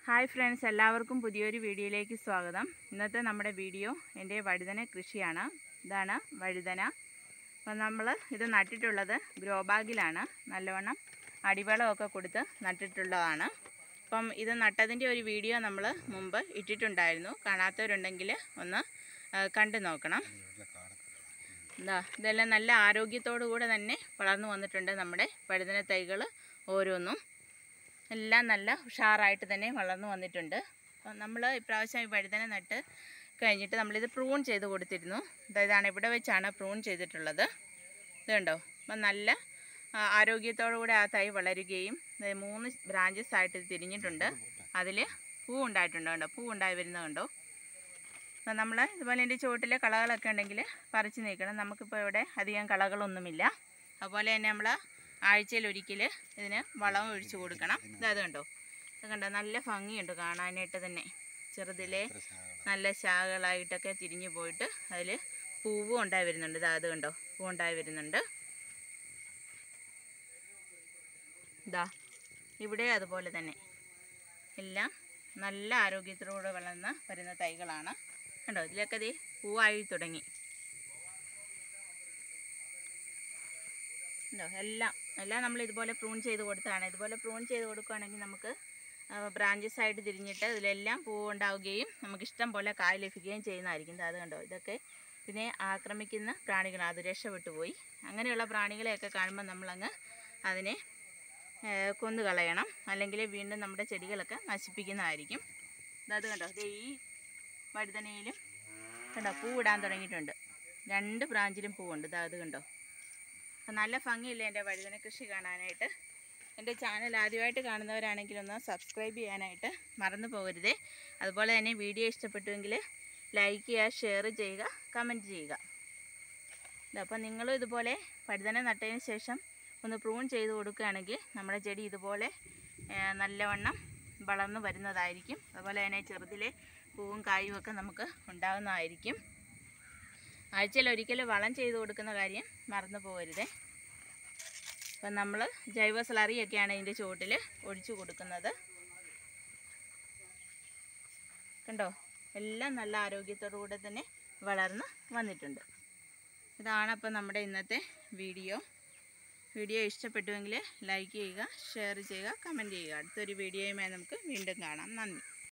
hi friends എല്ലാവർക്കും പുതിയൊരു വീഡിയോയിലേക്ക് സ്വാഗതം ഇന്നത്തെ നമ്മുടെ വീഡിയോ എൻ്റെ വഴുതന കൃഷിയാണ് ഇതാണ് വഴുതന അപ്പം നമ്മൾ ഇത് നട്ടിട്ടുള്ളത് ഗ്രോ ബാഗിലാണ് നല്ലവണ്ണം അടിവളമൊക്കെ കൊടുത്ത് നട്ടിട്ടുള്ളതാണ് അപ്പം ഇത് നട്ടതിൻ്റെ ഒരു വീഡിയോ നമ്മൾ മുമ്പ് ഇട്ടിട്ടുണ്ടായിരുന്നു കാണാത്തവരുണ്ടെങ്കിൽ ഒന്ന് ആ, കണ്ടു നോക്കണം എന്താ ഇതെല്ലാം നല്ല ആരോഗ്യത്തോടു കൂടെ തന്നെ വളർന്നു വന്നിട്ടുണ്ട് നമ്മുടെ വഴുതന തൈകൾ ഓരോന്നും എല്ലാം നല്ല ഉഷാറായിട്ട് തന്നെ വളർന്നു വന്നിട്ടുണ്ട് അപ്പം നമ്മൾ ഇപ്രാവശ്യം ഈ വഴുതന നട്ട് കഴിഞ്ഞിട്ട് നമ്മളിത് പ്രൂൺ ചെയ്ത് കൊടുത്തിരുന്നു ദാ ഇതാണ് ഇവിടെ വെച്ചാണ് പ്രൂൺ ചെയ്തിട്ടുള്ളത് ഇത് കണ്ടോ അപ്പം നല്ല ആ, ആരോഗ്യത്തോടു കൂടെ ആ തൈ വളരുകയും ദേ മൂന്ന് ബ്രാഞ്ചസ് ആയിട്ട് ഇത് തിരിഞ്ഞിട്ടുണ്ട് അതിൽ പൂ ഉണ്ടായിട്ടുണ്ട് കണ്ടോ പൂ ഉണ്ടായി വരുന്നത് കണ്ടോ അപ്പം നമ്മൾ ഇതുപോലെ ഇതിൻ്റെ ചുവട്ടിൽ കളകളൊക്കെ ഉണ്ടെങ്കിൽ പറിച്ച് നീക്കണം നമുക്കിപ്പോൾ ഇവിടെ അധികം കളകളൊന്നുമില്ല അതുപോലെ തന്നെ നമ്മൾ ആഴ്ചയിൽ ഒരിക്കൽ ഇതിന് വളം ഒഴിച്ചു കൊടുക്കണം ഇതത് കണ്ടോ ഇത് കണ്ടോ നല്ല ഭംഗിയുണ്ട് കാണാനായിട്ട് തന്നെ ചെറുതിലെ നല്ല ശാഖകളായിട്ടൊക്കെ തിരിഞ്ഞു പോയിട്ട് അതിൽ പൂവും ഉണ്ടായി വരുന്നുണ്ട് ഇതാ അത് കണ്ടോ പൂ ഉണ്ടായി വരുന്നുണ്ട് ഇതാ ഇവിടെ അതുപോലെ തന്നെ എല്ലാം നല്ല ആരോഗ്യത്തോടെ വളർന്ന് വരുന്ന തൈകളാണ് കണ്ടോ ഇതിലൊക്കെ ദേ പൂവായി തുടങ്ങി ഉണ്ടോ എല്ലാം എല്ലാം നമ്മൾ ഇതുപോലെ പ്രൂൺ ചെയ്ത് കൊടുത്താണ് ഇതുപോലെ പ്രൂൺ ചെയ്ത് കൊടുക്കുകയാണെങ്കിൽ നമുക്ക് ബ്രാഞ്ചസ് ആയിട്ട് തിരിഞ്ഞിട്ട് ഇതിലെല്ലാം പൂ ഉണ്ടാവുകയും നമുക്ക് ഇഷ്ടം പോലെ കായ് ലഭിക്കുകയും ചെയ്യുന്നതായിരിക്കും ദാ അത് കണ്ടോ ഇതൊക്കെ ഇതിനെ ആക്രമിക്കുന്ന പ്രാണികളാണ് അത് രക്ഷപ്പെട്ടു പോയി അങ്ങനെയുള്ള പ്രാണികളെയൊക്കെ കാണുമ്പോൾ നമ്മളങ്ങ് അതിനെ ഏഹ്, കൊന്നു കളയണം അല്ലെങ്കിൽ വീണ്ടും നമ്മുടെ ചെടികളൊക്കെ നശിപ്പിക്കുന്നതായിരിക്കും ദാ അത് കണ്ടോ ദേ ഈ വഴുതനയിലും കണ്ടോ പൂ ഇടാൻ തുടങ്ങിയിട്ടുണ്ട് രണ്ട് ബ്രാഞ്ചിലും പൂവുണ്ട് ദാ അത് കണ്ടോ അപ്പം നല്ല ഭംഗിയില്ലേ എൻ്റെ വഴുതന കൃഷി കാണാനായിട്ട് എൻ്റെ ചാനൽ ആദ്യമായിട്ട് കാണുന്നവരാണെങ്കിൽ ഒന്ന് സബ്സ്ക്രൈബ് ചെയ്യാനായിട്ട് മറന്നു പോകരുതേ അതുപോലെ തന്നെ വീഡിയോ ഇഷ്ടപ്പെട്ടുവെങ്കിൽ ലൈക്ക് ചെയ്യുക ഷെയർ ചെയ്യുക കമൻറ്റ് ചെയ്യുക അപ്പം നിങ്ങളും ഇതുപോലെ വഴുതന നട്ടതിന് ശേഷം ഒന്ന് പ്രൂൺ ചെയ്ത് കൊടുക്കുകയാണെങ്കിൽ നമ്മുടെ ചെടി ഇതുപോലെ ആ, നല്ലവണ്ണം വളർന്നു വരുന്നതായിരിക്കും അതുപോലെ തന്നെ ചെറുതിലെ പൂവും കായും ഒക്കെ നമുക്ക് ഉണ്ടാകുന്നതായിരിക്കും ആഴ്ചയിൽ ഒരിക്കൽ വളം ചെയ്ത് കൊടുക്കുന്ന കാര്യം മറന്നു പോകരുതേ അപ്പം നമ്മൾ ജൈവ സ്ലറിയൊക്കെയാണ് ഇതിൻ്റെ ചുവട്ടിൽ ഒഴിച്ചു കൊടുക്കുന്നത് കണ്ടോ എല്ലാം നല്ല ആരോഗ്യത്തോടു കൂടെ തന്നെ വളർന്ന് വന്നിട്ടുണ്ട് ഇതാണ് അപ്പം നമ്മുടെ ഇന്നത്തെ വീഡിയോ വീഡിയോ ഇഷ്ടപ്പെട്ടുവെങ്കിൽ ലൈക്ക് ചെയ്യുക ഷെയർ ചെയ്യുക കമൻറ്റ് ചെയ്യുക അടുത്തൊരു വീഡിയോയുമായി നമുക്ക് വീണ്ടും കാണാം നന്ദി